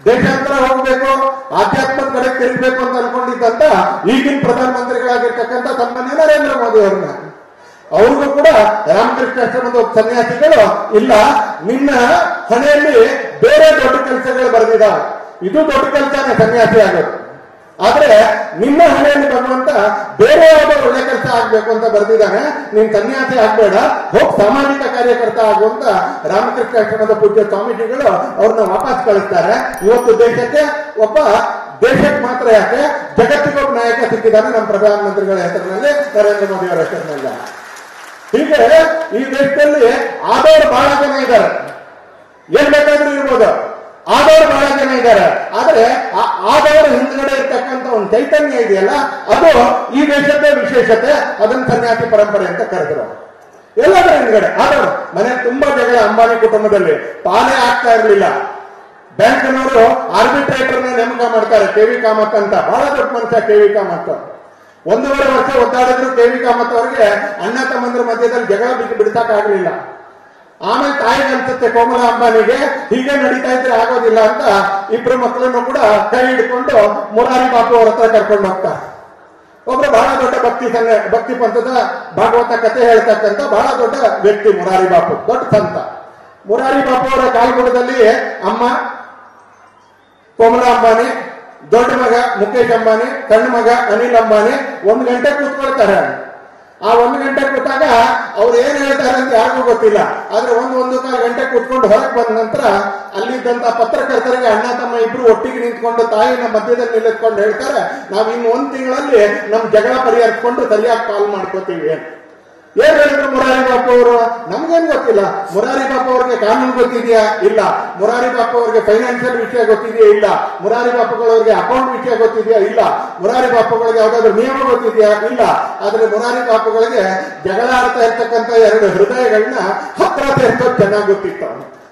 ದೇಶಾಂತರ ಹೋಗ್ಬೇಕು ಆಧ್ಯಾತ್ಮದ ಕಡೆ ತಿರುಗಬೇಕು ಅಂತ ಅನ್ಕೊಂಡಿದ್ದಂತ ಈಗಿನ ಪ್ರಧಾನಮಂತ್ರಿಗಳಾಗಿರ್ತಕ್ಕಂಥ ಸನ್ಮಾನ್ಯ ನರೇಂದ್ರ ಮೋದಿ ಅವ್ರನ್ನ ಅವ್ರಿಗೂ ಕೂಡ ರಾಮಕೃಷ್ಣ ಆಶ್ರಮದ ಒಬ್ಬ ಸನ್ಯಾಸಿಗಳು ಇಲ್ಲ ನಿನ್ನ ಹಣೆಯಲ್ಲಿ ಬೇರೆ ದೊಡ್ಡ ಕೆಲಸಗಳು ಬರೆದಿದ ಇದು ದೊಡ್ಡ ಕೆಲಸನೇ ಸನ್ಯಾಸಿ ಆಗೋದು ಆದ್ರೆ ನಿನ್ನ ಹಣೆಯಲ್ಲಿ ಬರುವಂತ ಬೇರೆ ಯಾವುದೋ ಒಳ್ಳೆ ಕೆಲಸ ಆಗ್ಬೇಕು ಅಂತ ಬರ್ದಿದ್ದಾನೆ ನೀನ್ ಸನ್ಯಾಸಿ ಆಗ್ಬೇಡ ಹೋಗ್ ಸಾಮಾಜಿಕ ಕಾರ್ಯಕರ್ತ ಆಗುವಂತ ರಾಮಕೃಷ್ಣ ಆಶ್ರಮದ ಪೂಜ್ಯ ಸ್ವಾಮೀಜಿಗಳು ಅವ್ರನ್ನ ವಾಪಸ್ ಕಳಿಸ್ತಾರೆ ಇವತ್ತು ದೇಶಕ್ಕೆ ಒಬ್ಬ ದೇಶಕ್ಕೆ ಮಾತ್ರ ಯಾಕೆ ಜಗತ್ತಿಗೆ ಒಬ್ಬ ನಾಯಕ ಸಿಕ್ಕಿದ್ದಾನೆ ನಮ್ಮ ಪ್ರಧಾನಮಂತ್ರಿಗಳ ಹೆಸರಿನಲ್ಲಿ ನರೇಂದ್ರ ಮೋದಿ ಅವರ ಹೆಸರಿನಲ್ಲಿ ಹೀಗೆ ಈ ದೇಶದಲ್ಲಿ ಆದವರು ಬಹಳ ಜನ ಇದ್ದಾರೆ ಏನ್ ಬೇಕಾದ್ರೂ ಇರ್ಬೋದು ಆದವರು ಬಹಳ ಜನ ಇದ್ದಾರೆ ಆದ್ರೆ ಆ- ಆದವರ ಹಿಂದ್ಗಡೆ ಇರ್ತಕ್ಕಂಥ ಒಂದು ಚೈತನ್ಯ ಇದೆಯಲ್ಲ ಅದು ಈ ದೇಶದ ವಿಶೇಷತೆ ಅದನ್ನ ಸನ್ಯಾಸಿ ಪರಂಪರೆ ಅಂತ ಕರೆದ್ರು ಎಲ್ಲದರ ಹಿಂದ್ಗಡೆ ಆದವರು ಮನೆ ತುಂಬಾ ಜಗಳ ಅಂಬಾನಿ ಕುಟುಂಬದಲ್ಲಿ ಪಾಲೇ ಆಗ್ತಾ ಇರಲಿಲ್ಲ ಬ್ಯಾಂಕ್ನವರು ಆರ್ಬಿಟ್ರೇಟರ್ನ ನೇಮಕ ಮಾಡ್ತಾರೆ ಕೆ ವಿ ಕಾಮತ್ ಅಂತ ಬಹಳ ದೊಡ್ಡ ಮನುಷ್ಯ ಕೆ ವಿ ಕಾಮತ್ ಒಂದೂವರೆ ವರ್ಷ ಒದ್ದಾಡಿದ್ರು ಕೆ ವಿ ಕಾಮತ್ ಅವರಿಗೆ ಅಣ್ಣ ತಮ್ಮಂದ್ರ ಮಧ್ಯದಲ್ಲಿ ಜಗಳ ಬಿಟ್ಟು ಬಿಡ್ಸಕ್ ಆಗ್ಲಿಲ್ಲ ಆಮೇಲೆ ತಾಯಿಗೆ ಅನ್ಸುತ್ತೆ ಕೋಮಲ ಅಂಬಾನಿಗೆ ಹೀಗೆ ನಡೀತಾ ಇದ್ರೆ ಆಗೋದಿಲ್ಲ ಅಂತ ಇಬ್ರು ಮಕ್ಕಳನ್ನು ಕೂಡ ಕೈ ಹಿಡ್ಕೊಂಡು ಮುರಾರಿ ಬಾಪು ಅವ್ರ ಹತ್ರ ಕರ್ಕೊಂಡು ಹೋಗ್ತಾರೆ ಒಬ್ರು ಬಹಳ ದೊಡ್ಡ ಭಕ್ತಿ ಸಂಘ ಭಕ್ತಿ ಪಂಥದ ಭಾಗವತ ಕಥೆ ಹೇಳ್ತಕ್ಕಂಥ ಬಹಳ ದೊಡ್ಡ ವ್ಯಕ್ತಿ ಮುರಾರಿ ಬಾಪು ದೊಡ್ಡ ಸಂತ ಮುರಾರಿ ಬಾಪು ಅವರ ಕಾಲ್ಗುಡದಲ್ಲಿ ಅಮ್ಮ ಕೋಮಲ ಅಂಬಾನಿ ದೊಡ್ಡ ಮಗ ಮುಖೇಶ್ ಅಂಬಾನಿ ಸಣ್ಣ ಮಗ ಅನಿಲ್ ಅಂಬಾನಿ ಒಂದ್ ಗಂಟೆ ಕೂತ್ಕೊಳ್ತಾರೆ ಆ ಒಂದ್ ಗಂಟೆ ಕೂತಾಗ ಅವ್ರು ಏನ್ ಹೇಳ್ತಾರೆ ಅಂತ ಯಾರಿಗೂ ಗೊತ್ತಿಲ್ಲ ಆದ್ರೆ ಒಂದ್ ಒಂದು ಕಾಲು ಗಂಟೆ ಕೂತ್ಕೊಂಡು ಹೊರಗೆ ಬಂದ ನಂತರ ಅಲ್ಲಿದ್ದಂತ ಪತ್ರಕರ್ತರಿಗೆ ಅಣ್ಣ ತಮ್ಮ ಇಬ್ರು ಒಟ್ಟಿಗೆ ನಿಂತ್ಕೊಂಡು ತಾಯಿನ ಮಧ್ಯದಲ್ಲಿ ನಿಲ್ಲಿಸ್ಕೊಂಡು ಹೇಳ್ತಾರೆ ನಾವ್ ಇನ್ನು ಒಂದ್ ತಿಂಗಳಲ್ಲಿ ನಮ್ ಜಗಳ ಪರಿಹರಿಸ್ಕೊಂಡು ಸರಿಯಾಗಿ ಕಾಲ್ ಮಾಡ್ಕೋತೀವಿ ಅಂತ ಏನ್ ಹೇಳಿದ್ರು ಮುರಾರಿ ಬಾಪು ಅವರು ನಮ್ಗೇನ್ ಗೊತ್ತಿಲ್ಲ ಮುರಾರಿ ಬಾಪು ಅವ್ರಿಗೆ ಕಾನೂನು ಗೊತ್ತಿದೆಯಾ ಇಲ್ಲ ಮುರಾರಿ ಬಾಪು ಅವ್ರಿಗೆ ಫೈನಾನ್ಷಿಯಲ್ ವಿಷಯ ಗೊತ್ತಿದೆಯಾ ಇಲ್ಲ ಮುರಾರಿ ಬಾಪುಗಳವ್ರಿಗೆ ಅಕೌಂಟ್ ವಿಷಯ ಗೊತ್ತಿದೆಯಾ ಇಲ್ಲ ಮುರಾರಿ ಬಾಪುಗಳಿಗೆ ಯಾವ್ದಾದ್ರು ನಿಯಮ ಗೊತ್ತಿದೆಯಾ ಇಲ್ಲ ಆದ್ರೆ ಮುರಾರಿ ಬಾಪುಗಳಿಗೆ ಜಗಳ ಆಡ್ತಾ ಇರ್ತಕ್ಕಂಥ ಎರಡು ಹೃದಯಗಳನ್ನ ಹತ್ರ ಸೇರ್ಸೋದು ಚೆನ್ನಾಗಿ ಗೊತ್ತಿತ್ತು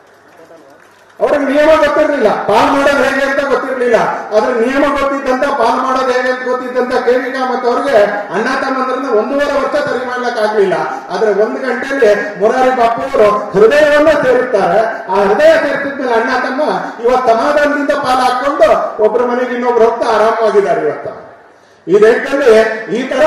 ಅವ್ರಿಗೆ ನಿಯಮ ಗೊತ್ತಿರಲಿಲ್ಲ ಪಾಲ್ ಮಾಡೋದು ಹೇಗೆ ಅಂತ ಗೊತ್ತಿರಲಿಲ್ಲ ಅದ್ರ ನಿಯಮ ಗೊತ್ತಿದ್ದಂತ ಪಾಲ್ ಮಾಡೋದು ಹೇಗೆ ಅಂತ ಗೊತ್ತಿದ್ದಂತ ಕೇವಿಕಾ ಮತ್ತು ಅವ್ರಿಗೆ ಅಣ್ಣ ತಮ್ಮಂದ್ರನ್ನ ಒಂದೂವರೆ ವರ್ಷ ಸರಿ ಮಾಡ್ಲಕ್ ಆಗ್ಲಿಲ್ಲ ಆದ್ರೆ ಒಂದು ಗಂಟೆಯಲ್ಲಿ ಮುರಾರಿ ಬಾಪು ಅವರು ಹೃದಯವನ್ನ ಸೇರುತ್ತಾರೆ ಆ ಹೃದಯ ಸೇರಿಸಿದ್ಮೇಲೆ ಅಣ್ಣ ತಮ್ಮ ಇವತ್ತು ಸಮಾಧಾನದಿಂದ ಪಾಲ್ ಹಾಕೊಂಡು ಒಬ್ಬರ ಮನೆಗೆ ಇನ್ನೊಬ್ರು ಹೋಗ್ತಾ ಆರಾಮವಾಗಿದ್ದಾರೆ ಇವತ್ತು ಈ ದೇಶದಲ್ಲಿ ಈ ತರ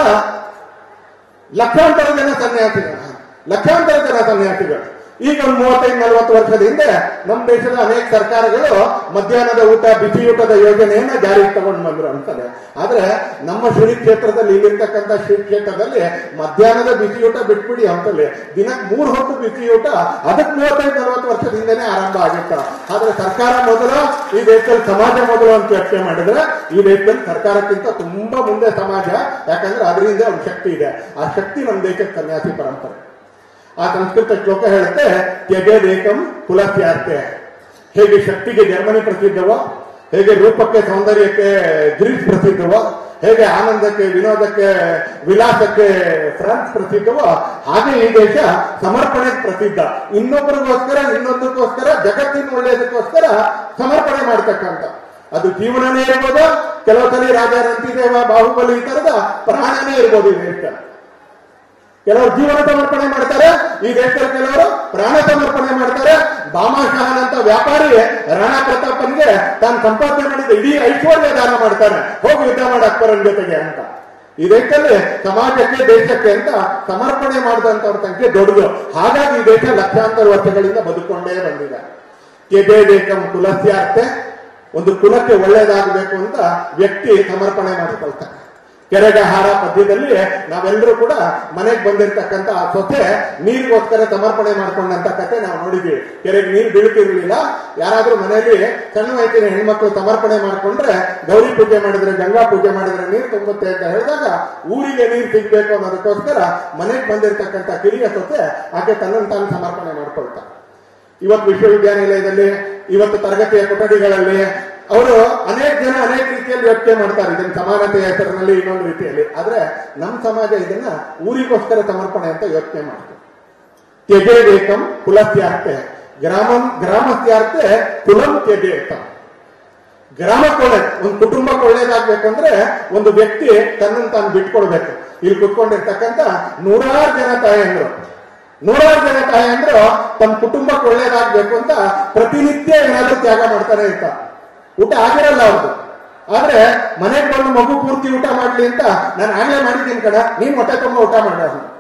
ಲಕ್ಷಾಂತರ ಜನ ಸನ್ಯಾಸಿಗಳು ಲಕ್ಷಾಂತರ ಜನ ಸನ್ಯಾಸಿಗಳು ಈಗ ಒಂದು ಮೂವತ್ತೈದು ನಲವತ್ತು ವರ್ಷದ ಹಿಂದೆ ನಮ್ಮ ದೇಶದ ಅನೇಕ ಸರ್ಕಾರಗಳು ಮಧ್ಯಾಹ್ನದ ಊಟ ಬಿಸಿ ಊಟದ ಯೋಜನೆಯನ್ನ ಜಾರಿಗೆ ತಗೊಂಡು ಬಂದ್ರು ಅಂತಾರೆ ಆದ್ರೆ ನಮ್ಮ ಶ್ರೀ ಕ್ಷೇತ್ರದಲ್ಲಿ ಇಲ್ಲಿರ್ತಕ್ಕಂಥ ಶ್ರೀ ಕ್ಷೇತ್ರದಲ್ಲಿ ಮಧ್ಯಾಹ್ನದ ಬಿಸಿ ಊಟ ಬಿಟ್ಬಿಡಿ ಅಂತಲ್ಲಿ ದಿನಕ್ಕೆ ಮೂರು ಹೊತ್ತು ಬಿಸಿ ಊಟ ಅದಕ್ಕೆ ಮೂವತ್ತೈದು ನಲವತ್ತು ವರ್ಷದ ಹಿಂದೆನೆ ಆರಂಭ ಆಗಿತ್ತ ಆದ್ರೆ ಸರ್ಕಾರ ಮೊದಲು ಈ ದೇಶದಲ್ಲಿ ಸಮಾಜ ಮೊದಲು ಅಂತ ಚರ್ಚೆ ಮಾಡಿದ್ರೆ ಈ ದೇಶದಲ್ಲಿ ಸರ್ಕಾರಕ್ಕಿಂತ ತುಂಬಾ ಮುಂದೆ ಸಮಾಜ ಯಾಕಂದ್ರೆ ಅದರಿಂದ ಒಂದು ಶಕ್ತಿ ಇದೆ ಆ ಶಕ್ತಿ ನಮ್ಮ ದೇಶದ ಸನ್ಯಾಸಿ ಪರಂಪರೆ ಆ ಸಂಸ್ಕೃತ ಶ್ಲೋಕ ಹೇಳುತ್ತೆ ತ್ಯಜೇದೇಕಂ ಕುಲಸ್ಯಾರ್ತೆ ಹೇಗೆ ಶಕ್ತಿಗೆ ಜರ್ಮನಿ ಪ್ರಸಿದ್ಧವೋ ಹೇಗೆ ರೂಪಕ್ಕೆ ಸೌಂದರ್ಯಕ್ಕೆ ಗ್ರೀಸ್ ಪ್ರಸಿದ್ಧವೋ ಹೇಗೆ ಆನಂದಕ್ಕೆ ವಿನೋದಕ್ಕೆ ವಿಲಾಸಕ್ಕೆ ಫ್ರಾನ್ಸ್ ಪ್ರಸಿದ್ಧವೋ ಹಾಗೆ ಈ ದೇಶ ಸಮರ್ಪಣೆಗೆ ಪ್ರಸಿದ್ಧ ಇನ್ನೊಬ್ಬರಿಗೋಸ್ಕರ ಇನ್ನೊಂದಕ್ಕೋಸ್ಕರ ಜಗತ್ತಿನ ಒಳ್ಳೆಯದಕ್ಕೋಸ್ಕರ ಸಮರ್ಪಣೆ ಮಾಡ್ತಕ್ಕಂಥ ಅದು ಜೀವನನೇ ಇರ್ಬೋದು ಕೆಲವು ಸಲ ರಾಜ ರಂತಿದೇವ ಬಾಹುಬಲಿ ಈ ತರದ ಪ್ರಾಣನೇ ಇರ್ಬೋದು ಈ ದೇಶ ಕೆಲವರು ಜೀವನ ಸಮರ್ಪಣೆ ಮಾಡ್ತಾರೆ ಈ ದೇಶದಲ್ಲಿ ಕೆಲವರು ಪ್ರಾಣ ಸಮರ್ಪಣೆ ಮಾಡ್ತಾರೆ ಬಾಮಾಶಾಹನ್ ಅಂತ ವ್ಯಾಪಾರಿ ರಾಣಾ ಪ್ರತಾಪನ್ಗೆ ತಾನು ಸಂಪಾದನೆ ಮಾಡಿದ ಇಡೀ ಐಶ್ವರ್ಯ ದಾನ ಮಾಡ್ತಾನೆ ಹೋಗಿ ಯುದ್ಧ ಮಾಡ ಅಕ್ಬರನ್ ಜೊತೆಗೆ ಅಂತ ಈ ದೇಶದಲ್ಲಿ ಸಮಾಜಕ್ಕೆ ದೇಶಕ್ಕೆ ಅಂತ ಸಮರ್ಪಣೆ ಮಾಡಿದಂತವ್ರ ಸಂಖ್ಯೆ ದೊಡ್ಡದು ಹಾಗಾಗಿ ಈ ದೇಶ ಲಕ್ಷಾಂತರ ವರ್ಷಗಳಿಂದ ಬದುಕೊಂಡೇ ಬಂದಿದೆ ಕೆಜೆ ದೇಕಂ ಕುಲಸ್ಯಾರ್ತೆ ಒಂದು ಕುಲಕ್ಕೆ ಒಳ್ಳೇದಾಗಬೇಕು ಅಂತ ವ್ಯಕ್ತಿ ಸಮರ್ಪಣೆ ಮಾಡಿಕೊಳ್ತಾನೆ ಕೆರೆಗಹಾರ ಪದ್ಯದಲ್ಲಿ ನಾವೆಲ್ಲರೂ ಕೂಡ ಮನೆಗೆ ಬಂದಿರತಕ್ಕಂತ ಆ ಸೊಸೆ ನೀರಿಗೋಸ್ಕರ ಸಮರ್ಪಣೆ ಮಾಡ್ಕೊಂಡಂತ ಕತೆ ನಾವು ನೋಡಿದ್ವಿ ಕೆರೆಗೆ ನೀರು ಬೀಳ್ತಿರ್ಲಿಲ್ಲ ಯಾರಾದ್ರೂ ಮನೆಯಲ್ಲಿ ಸಣ್ಣ ವಯಸ್ಸಿನ ಹೆಣ್ಮಕ್ಳು ಸಮರ್ಪಣೆ ಮಾಡ್ಕೊಂಡ್ರೆ ಗೌರಿ ಪೂಜೆ ಮಾಡಿದ್ರೆ ಗಂಗಾ ಪೂಜೆ ಮಾಡಿದ್ರೆ ನೀರು ತುಂಬುತ್ತೆ ಅಂತ ಹೇಳಿದಾಗ ಊರಿಗೆ ನೀರು ಸಿಗ್ಬೇಕು ಅನ್ನೋದಕ್ಕೋಸ್ಕರ ಮನೆಗೆ ಬಂದಿರತಕ್ಕಂತ ಕಿರಿಯ ಸೊಸೆ ಆಕೆ ತನ್ನನ್ನು ತಾನು ಸಮರ್ಪಣೆ ಮಾಡ್ಕೊಳ್ತಾರೆ ಇವತ್ತು ವಿಶ್ವವಿದ್ಯಾನಿಲಯದಲ್ಲಿ ಇವತ್ತು ತರಗತಿಯ ಕೊಠಡಿಗಳಲ್ಲಿ ಅವರು ಅನೇಕ ಜನ ಅನೇಕ ರೀತಿಯಲ್ಲಿ ಯೋಚನೆ ಮಾಡ್ತಾರೆ ಇದನ್ನ ಸಮಾನತೆಯ ಹೆಸರಿನಲ್ಲಿ ಇನ್ನೊಂದು ರೀತಿಯಲ್ಲಿ ಆದ್ರೆ ನಮ್ಮ ಸಮಾಜ ಇದನ್ನ ಊರಿಗೋಸ್ಕರ ಸಮರ್ಪಣೆ ಅಂತ ಯೋಚನೆ ಮಾಡ್ತಾರೆ ತ್ಯಜೇದೇಕಂ ಕುಲಸ್ಯಾರ್ತೆ ಗ್ರಾಮಂ ಗ್ರಾಮಸ್ಯಾರ್ತೆ ಕುಲಂ ತ್ಯಜೇತ ಗ್ರಾಮಕ್ಕೆ ಒಳ್ಳೇದು ಒಂದು ಕುಟುಂಬಕ್ಕೆ ಒಳ್ಳೇದಾಗ್ಬೇಕಂದ್ರೆ ಒಂದು ವ್ಯಕ್ತಿ ತನ್ನನ್ನು ತಾನು ಬಿಟ್ಕೊಡ್ಬೇಕು ಇಲ್ಲಿ ಕುತ್ಕೊಂಡಿರ್ತಕ್ಕಂಥ ನೂರಾರು ಜನ ತಾಯಂದ್ರು ನೂರಾರು ಜನ ತಾಯಂದ್ರು ತಮ್ಮ ಕುಟುಂಬಕ್ಕೆ ಒಳ್ಳೇದಾಗ್ಬೇಕು ಅಂತ ಪ್ರತಿನಿತ್ಯ ಏನಾದ್ರೂ ತ್ಯಾಗ ಮಾಡ್ತಾನೆ ಇರ್ತಾರೆ ಊಟ ಆಗಿರಲ್ಲ ಅವ್ರದ್ದು ಆದ್ರೆ ಮನೆಗೆ ಬಂದು ಮಗು ಪೂರ್ತಿ ಊಟ ಮಾಡ್ಲಿ ಅಂತ ನಾನು ಆಗ್ಲೇ ಮಾಡಿದ್ದೀನಿ ಕಣ ನೀನ್ ಹೊಟ್ಟೆ ತುಂಬ ಊಟ ಮಾಡ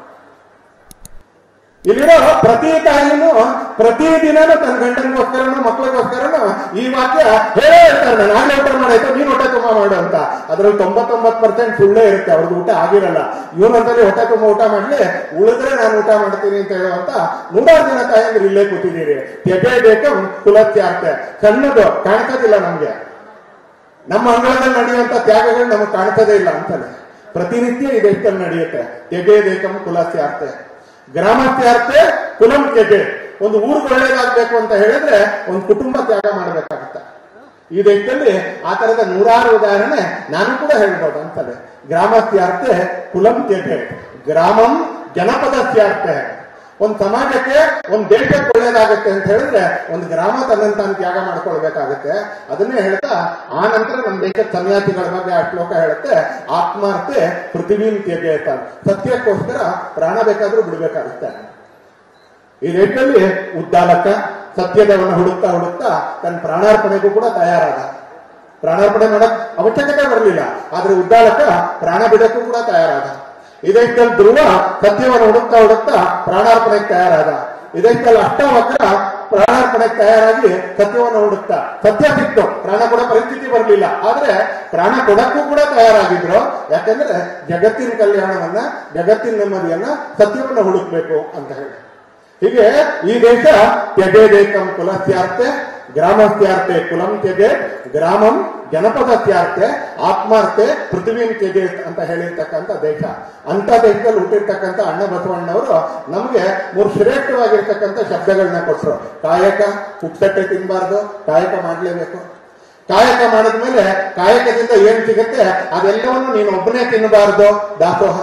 ಇಲ್ಲಿರೋ ಪ್ರತಿ ತಾಯಿನೂ ಪ್ರತಿ ದಿನನೂ ತನ್ನ ಗಂಡನಿಗೋಸ್ಕರನು ಮಕ್ಕಳಿಗೋಸ್ಕರನು ಈ ವಾಕ್ಯ ಹೇಳೇ ಇರ್ತಾರೆ ನಾನು ಆಗ್ಲೇ ಊಟ ಮಾಡಾಯ್ತು ನೀನ್ ಹೊಟ್ಟೆ ತುಂಬ ಮಾಡು ಅಂತ ಅದ್ರಲ್ಲಿ ತೊಂಬತ್ತೊಂಬತ್ತು ಪರ್ಸೆಂಟ್ ಸುಳ್ಳೇ ಇರುತ್ತೆ ಅವ್ರದ್ದು ಊಟ ಆಗಿರಲ್ಲ ಇವನೊಂದಲ್ಲಿ ಹೊಟ್ಟೆ ತುಂಬ ಊಟ ಮಾಡ್ಲಿ ಉಳಿದ್ರೆ ನಾನು ಊಟ ಮಾಡ್ತೀನಿ ಅಂತ ಹೇಳುವಂತ ನೂರಾರು ಜನ ತಾಯಂದ್ರೆ ಇಲ್ಲೇ ಕೂತಿದ್ದೀರಿ ತೆಗೆ ಬೇಕಂ ಕುಲತ್ಯಾರ್ತೆ ಸಣ್ಣದು ಕಾಣ್ತದಿಲ್ಲ ನಮ್ಗೆ ನಮ್ಮ ಅಂಗಳದಲ್ಲಿ ನಡೆಯುವಂತ ತ್ಯಾಗಗಳು ನಮಗೆ ಕಾಣ್ತದೇ ಇಲ್ಲ ಅಂತಾನೆ ಪ್ರತಿನಿತ್ಯ ಈ ದೇಶದಲ್ಲಿ ನಡೆಯುತ್ತೆ ತೆಗೆ ದೇಕಂ ಕುಲಸ್ಯಾರ್ತೆ ಗ್ರಾಮಸ್ಯಾರ್ತೆ ಕುಲಂ ತೆಗೆ ಒಂದು ಊರಿಗೆ ಒಳ್ಳೇದಾಗಬೇಕು ಅಂತ ಹೇಳಿದ್ರೆ ಒಂದು ಕುಟುಂಬ ತ್ಯಾಗ ಮಾಡಬೇಕಾಗತ್ತೆ ಈ ದೇಶದಲ್ಲಿ ಆ ತರದ ನೂರಾರು ಉದಾಹರಣೆ ನಾನು ಕೂಡ ಹೇಳ್ಬೋದು ಅಂತಾನೆ ಗ್ರಾಮಸ್ಯಾರ್ತೆ ಕುಲಂ ತೆಗೆ ಗ್ರಾಮಂ ಜನಪದಸ್ಯಾರ್ತೆ ಒಂದು ಸಮಾಜಕ್ಕೆ ಒಂದು ದೇಶಕ್ಕೆ ಒಳ್ಳೇದಾಗುತ್ತೆ ಅಂತ ಹೇಳಿದ್ರೆ ಒಂದು ಗ್ರಾಮ ತನ್ನನ್ನು ತಾನು ತ್ಯಾಗ ಮಾಡ್ಕೊಳ್ಬೇಕಾಗುತ್ತೆ ಅದನ್ನೇ ಹೇಳ್ತಾ ಆ ನಂತರ ನಮ್ಮ ದೇಶದ ಸನ್ಯಾಸಿಗಳ ಬಗ್ಗೆ ಆ ಶ್ಲೋಕ ಹೇಳುತ್ತೆ ಆತ್ಮಾರ್ತೆ ಪೃಥ್ವೀನ್ ತ್ಯಜೆ ಅಂತ ಸತ್ಯಕ್ಕೋಸ್ಕರ ಪ್ರಾಣ ಬೇಕಾದ್ರೂ ಬಿಡಬೇಕಾಗುತ್ತೆ ಈ ದೇಶದಲ್ಲಿ ಉದ್ದಾಲಕ ಸತ್ಯದವನ್ನ ಹುಡುಕ್ತಾ ಹುಡುಕ್ತಾ ತನ್ನ ಪ್ರಾಣಾರ್ಪಣೆಗೂ ಕೂಡ ತಯಾರಾದ ಪ್ರಾಣಾರ್ಪಣೆ ಮಾಡಕ್ ಅವಶ್ಯಕತೆ ಬರಲಿಲ್ಲ ಆದ್ರೆ ಉದ್ದಾಲಕ ಪ್ರಾಣ ಬಿಡಕ್ಕೂ ಕೂಡ ತಯಾರಾದ ಇದಕ್ಕೆ ಧ್ರುವ ಸತ್ಯವನ್ನು ಹುಡುಕ್ತಾ ಹುಡುಕ್ತಾ ಪ್ರಾಣಾರ್ಪಣೆಗೆ ತಯಾರಾದ ಇದಕ್ಕೆ ಅಷ್ಟಾವಕ್ರ ಪ್ರಾಣಾರ್ಪಣೆಗೆ ತಯಾರಾಗಿ ಸತ್ಯವನ್ನು ಹುಡುಕ್ತಾ ಸತ್ಯ ಸಿಕ್ತು ಪ್ರಾಣ ಕೊಡೋ ಪರಿಸ್ಥಿತಿ ಬರಲಿಲ್ಲ ಆದ್ರೆ ಪ್ರಾಣ ಕೊಡಕ್ಕೂ ಕೂಡ ತಯಾರಾಗಿದ್ರು ಯಾಕಂದ್ರೆ ಜಗತ್ತಿನ ಕಲ್ಯಾಣವನ್ನ ಜಗತ್ತಿನ ನೆಮ್ಮದಿಯನ್ನ ಸತ್ಯವನ್ನ ಹುಡುಕ್ಬೇಕು ಅಂತ ಹೇಳಿ ಹೀಗೆ ಈ ದೇಶ ತ್ಯಜೇದೇಕಂ ಕುಲಸ್ಯಾರ್ತೆ ಗ್ರಾಮಸ್ಯಾರ್ತೆ ಕುಲಂ ತ್ಯಜೆ ಗ್ರಾಮಂ ಜನಪದಸ್ಯಾರ್ತೆ ಆತ್ಮಾರ್ತೆ ಪೃಥ್ವೀನ್ ತ್ಯಜೆ ಅಂತ ಹೇಳಿರ್ತಕ್ಕಂಥ ದೇಶ ಅಂತ ದೇಶದಲ್ಲಿ ಹುಟ್ಟಿರ್ತಕ್ಕಂಥ ಅಣ್ಣ ಬಸವಣ್ಣವರು ನಮಗೆ ಮೂರು ಶ್ರೇಷ್ಠವಾಗಿರ್ತಕ್ಕಂಥ ಶಬ್ದಗಳನ್ನ ಕೊಟ್ಟರು ಕಾಯಕ ಪುಕ್ಸಟ್ಟೆ ತಿನ್ಬಾರ್ದು ಕಾಯಕ ಮಾಡ್ಲೇಬೇಕು ಕಾಯಕ ಮಾಡಿದ್ಮೇಲೆ ಕಾಯಕದಿಂದ ಏನ್ ಸಿಗುತ್ತೆ ಅದೆಲ್ಲವನ್ನು ನೀನು ಒಬ್ಬನೇ ತಿನ್ನಬಾರ್ದು ದಾಸೋಹ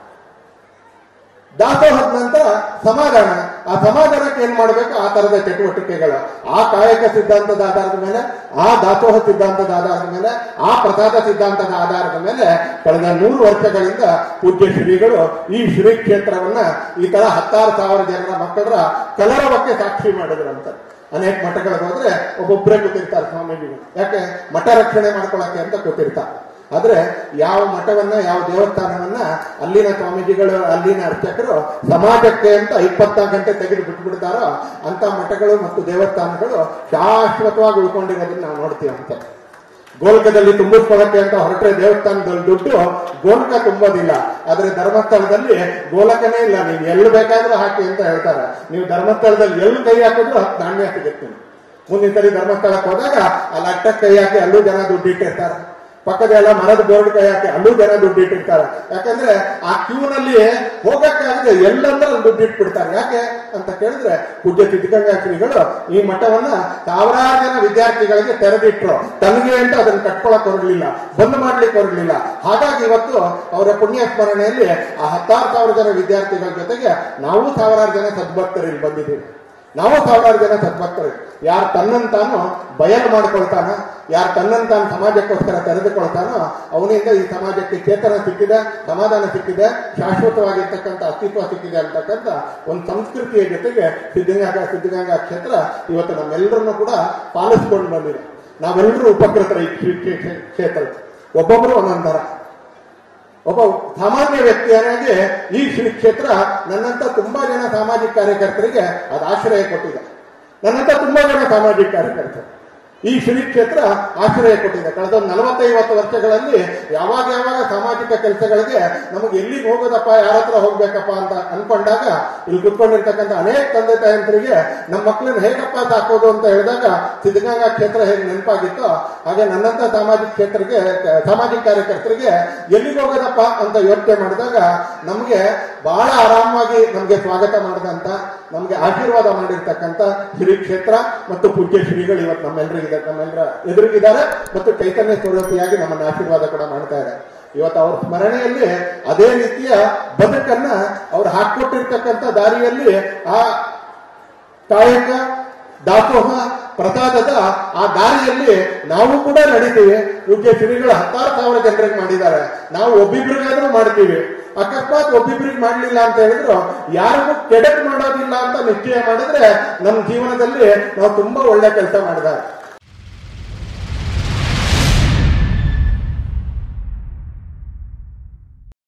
ದಾಸೋಹದ ನಂತರ ಸಮಾಧಾನ ಆ ಸಮಾಧಾನಕ್ಕೆ ಏನ್ ಮಾಡಬೇಕು ಆ ತರದ ಚಟುವಟಿಕೆಗಳು ಆ ಕಾಯಕ ಸಿದ್ಧಾಂತದ ಆಧಾರದ ಮೇಲೆ ಆ ದಾಸೋಹ ಸಿದ್ಧಾಂತದ ಆಧಾರದ ಮೇಲೆ ಆ ಪ್ರಸಾದ ಸಿದ್ಧಾಂತದ ಆಧಾರದ ಮೇಲೆ ಕಳೆದ ನೂರು ವರ್ಷಗಳಿಂದ ಪೂಜ್ಯ ಶ್ರೀಗಳು ಈ ಶ್ರೀ ಕ್ಷೇತ್ರವನ್ನ ಈ ತರ ಹತ್ತಾರು ಸಾವಿರ ಜನರ ಮಕ್ಕಳ ಕಲರವಕ್ಕೆ ಸಾಕ್ಷಿ ಮಾಡಿದ್ರಂತ ಅನೇಕ ಮಠಗಳಿಗೆ ಹೋದ್ರೆ ಒಬ್ಬೊಬ್ಬರೇ ಕೂತಿರ್ತಾರೆ ಸ್ವಾಮೀಜಿಗಳು ಯಾಕೆ ಮಠ ರಕ್ಷಣೆ ಮಾಡ್ಕೊಳಕ್ಕೆ ಅಂತ ಕೂತಿರ್ತಾರೆ ಆದ್ರೆ ಯಾವ ಮಠವನ್ನ ಯಾವ ದೇವಸ್ಥಾನವನ್ನ ಅಲ್ಲಿನ ಸ್ವಾಮೀಜಿಗಳು ಅಲ್ಲಿನ ಅರ್ಚಕರು ಸಮಾಜಕ್ಕೆ ಅಂತ ಇಪ್ಪತ್ನಾಲ್ಕು ಗಂಟೆ ತೆಗೆದು ಬಿಟ್ಬಿಡ್ತಾರೋ ಅಂತ ಮಠಗಳು ಮತ್ತು ದೇವಸ್ಥಾನಗಳು ಶಾಶ್ವತವಾಗಿ ಉಳ್ಕೊಂಡಿರೋದನ್ನ ನಾವು ನೋಡ್ತೀವಿ ಅಂತ ಗೋಲ್ಕದಲ್ಲಿ ತುಂಬಿಸ್ಕೊಳ್ಳಕ್ಕೆ ಅಂತ ಹೊರಟ್ರೆ ದೇವಸ್ಥಾನದಲ್ಲಿ ದುಡ್ಡು ಗೋಲ್ಕ ತುಂಬೋದಿಲ್ಲ ಆದ್ರೆ ಧರ್ಮಸ್ಥಳದಲ್ಲಿ ಗೋಲಕನೇ ಇಲ್ಲ ನೀವು ಎಲ್ಲಿ ಬೇಕಾದ್ರೂ ಹಾಕಿ ಅಂತ ಹೇಳ್ತಾರೆ ನೀವು ಧರ್ಮಸ್ಥಳದಲ್ಲಿ ಎಲ್ಲಿ ಕೈ ಹಾಕಿದ್ರು ಹತ್ತು ನಾಣ್ಯ ಸಿಗುತ್ತೆ ಮುಂದಿನ ಸರಿ ಧರ್ಮಸ್ಥಳಕ್ಕೆ ಹೋದಾಗ ಅಲ್ಲಿ ಅಟ್ಟಕ್ಕೆ ಕೈ ಹಾಕಿ ಅಲ್ಲೂ ಜನ ದುಡ್ಡು ಇಟ್ಟಿರ್ತಾರೆ ಪಕ್ಕದ ಎಲ್ಲ ಮರದ ಬೋರ್ಡ್ ಕೈ ಹಾಕಿ ಅಲ್ಲೂ ಜನ ದುಡ್ಡು ಇಟ್ಟಿರ್ತಾರೆ ಯಾಕಂದ್ರೆ ಆ ಕ್ಯೂನಲ್ಲಿ ಹೋಗಕ್ಕಾಗದೆ ಎಲ್ಲಂದ್ರೆ ಅಲ್ಲಿ ದುಡ್ಡು ಇಟ್ಬಿಡ್ತಾರೆ ಯಾಕೆ ಅಂತ ಕೇಳಿದ್ರೆ ಪೂಜ್ಯ ಸಿದ್ಧಗಂಗಾ ಶ್ರೀಗಳು ಈ ಮಠವನ್ನ ಸಾವಿರಾರು ಜನ ವಿದ್ಯಾರ್ಥಿಗಳಿಗೆ ತೆರೆದಿಟ್ರು ತನಗೆ ಅಂತ ಅದನ್ನ ಕಟ್ಕೊಳಕ್ ಹೊರಡ್ಲಿಲ್ಲ ಬಂದ್ ಮಾಡ್ಲಿಕ್ಕೆ ಹೊರಡ್ಲಿಲ್ಲ ಹಾಗಾಗಿ ಇವತ್ತು ಅವರ ಪುಣ್ಯ ಸ್ಮರಣೆಯಲ್ಲಿ ಆ ಹತ್ತಾರು ಸಾವಿರ ಜನ ವಿದ್ಯಾರ್ಥಿಗಳ ಜೊತೆಗೆ ನಾವು ಸಾವಿರಾರು ಜನ ಸದ್ಭಕ್ತರು ಇಲ್ಲಿ ಬಂದಿದ್ದೀವಿ ನಾವು ಸಾವಿರಾರು ಜನ ಸದ್ಭಕ್ತರು ಯಾರು ತನ್ನನ್ನು ತಾನು ಬಯಲು ಮಾಡ್ಕೊಳ್ತಾನ ಯಾರು ತನ್ನನ್ನು ತಾನು ಸಮಾಜಕ್ಕೋಸ್ಕರ ತೆರೆದುಕೊಳ್ತಾನೋ ಅವನಿಂದ ಈ ಸಮಾಜಕ್ಕೆ ಚೇತನ ಸಿಕ್ಕಿದೆ ಸಮಾಧಾನ ಸಿಕ್ಕಿದೆ ಶಾಶ್ವತವಾಗಿರ್ತಕ್ಕಂಥ ಅಸ್ತಿತ್ವ ಸಿಕ್ಕಿದೆ ಅಂತಕ್ಕಂಥ ಒಂದು ಸಂಸ್ಕೃತಿಯ ಜೊತೆಗೆ ಸಿದ್ಧಗಂಗಾ ಸಿದ್ಧಗಂಗಾ ಕ್ಷೇತ್ರ ಇವತ್ತು ನಮ್ಮೆಲ್ಲರನ್ನು ಕೂಡ ಪಾಲಿಸ್ಕೊಂಡು ಬಂದಿದೆ ನಾವೆಲ್ಲರೂ ಉಪಕೃತರ ಈ ಕ್ಷೇ- ಕ್ಷೇ- ಕ್ಷೇತ್ರ ಒಬ್ಬೊಬ್ಬರು ಒಂದೊಂದು ಥರ ಒಬ್ಬ ಸಾಮಾನ್ಯ ವ್ಯಕ್ತಿಯನಾಗಿ ಈ ಶ್ರೀ ಕ್ಷೇತ್ರ ನನ್ನಂತ ತುಂಬಾ ಜನ ಸಾಮಾಜಿಕ ಕಾರ್ಯಕರ್ತರಿಗೆ ಅದು ಆಶ್ರಯ ಕೊಟ್ಟಿದೆ ನನ್ನಂತ ತುಂಬಾ ಜನ ಸಾಮಾಜಿಕ ಕಾರ್ಯಕರ್ತರು ಈ ಶ್ರೀ ಕ್ಷೇತ್ರ ಆಶ್ರಯ ಕೊಟ್ಟಿದೆ ಕಳೆದ ಒಂದು ನಲವತ್ತೈವತ್ತು ವರ್ಷಗಳಲ್ಲಿ ಯಾವಾಗ ಯಾವಾಗ ಸಾಮಾಜಿಕ ಕೆಲಸಗಳಿಗೆ ನಮಗೆ ಎಲ್ಲಿಗೆ ಹೋಗೋದಪ್ಪ ಯಾರ ಹತ್ರ ಹೋಗ್ಬೇಕಪ್ಪ ಅಂತ ಅನ್ಕೊಂಡಾಗ ಇಲ್ಲಿ ಕುತ್ಕೊಂಡಿರ್ತಕ್ಕಂಥ ಅನೇಕ ತಂದೆ ತಾಯಂತರಿಗೆ ನಮ್ಮ ಮಕ್ಕಳನ್ನ ಹೇಗಪ್ಪ ಸಾಕೋದು ಅಂತ ಹೇಳಿದಾಗ ಸಿದ್ಧಗಂಗಾ ಕ್ಷೇತ್ರ ಹೇಗೆ ನೆನಪಾಗಿತ್ತೋ ಹಾಗೆ ನನ್ನಂತ ಸಾಮಾಜಿಕ ಕ್ಷೇತ್ರಕ್ಕೆ ಸಾಮಾಜಿಕ ಕಾರ್ಯಕರ್ತರಿಗೆ ಎಲ್ಲಿಗೆ ಹೋಗೋದಪ್ಪ ಅಂತ ಯೋಚನೆ ಮಾಡಿದಾಗ ನಮಗೆ ಬಹಳ ಆರಾಮವಾಗಿ ನಮಗೆ ಸ್ವಾಗತ ಮಾಡಿದಂತ ನಮಗೆ ಆಶೀರ್ವಾದ ಮಾಡಿರ್ತಕ್ಕಂಥ ಶ್ರೀ ಕ್ಷೇತ್ರ ಮತ್ತು ಪೂಜ್ಯ ಶ್ರೀಗಳು ಇವತ್ತು ನಮ್ಮೆಲ್ಲರಿಗಿದೆ ನಮ್ಮೆಲ್ಲರ ಎದುರಿಗಿದ್ದಾರೆ ಮತ್ತು ಚೈತನ್ಯ ಸ್ವರೂಪಿಯಾಗಿ ನಮ್ಮನ್ನು ಆಶೀರ್ವಾದ ಕೂಡ ಮಾಡ್ತಾ ಇದ್ದಾರೆ ಇವತ್ತು ಅವ್ರ ಸ್ಮರಣೆಯಲ್ಲಿ ಅದೇ ರೀತಿಯ ಬದುಕನ್ನ ಅವ್ರು ಹಾಕೊಟ್ಟಿರ್ತಕ್ಕಂಥ ದಾರಿಯಲ್ಲಿ ಆ ಕಾಯಕ ದಾಸೋಹ ಪ್ರಸಾದದ ಆ ದಾರಿಯಲ್ಲಿ ನಾವು ಕೂಡ ನಡೀತೀವಿ ಪೂಜ್ಯ ಶ್ರೀಗಳು ಹತ್ತಾರು ಸಾವಿರ ಜನರಿಗೆ ಮಾಡಿದ್ದಾರೆ ನಾವು ಒಬ್ಬಿಬ್ರಿಗಾದ್ರೂ ಮಾಡ್ತೀವಿ ಅಕಸ್ಮಾತ್ ಒಬ್ಬಿಬ್ರಿಗೆ ಮಾಡ್ಲಿಲ್ಲ ಅಂತ ಹೇಳಿದ್ರು ಯಾರಿಗೂ ಕೆಡಕ್ ಮಾಡೋದಿಲ್ಲ ಅಂತ ನಿಶ್ಚಯ ಮಾಡಿದ್ರೆ ನಮ್ಮ ಜೀವನದಲ್ಲಿ ನಾವು ತುಂಬಾ ಒಳ್ಳೆ ಕೆಲಸ ಮಾಡಿದ್ದಾರೆ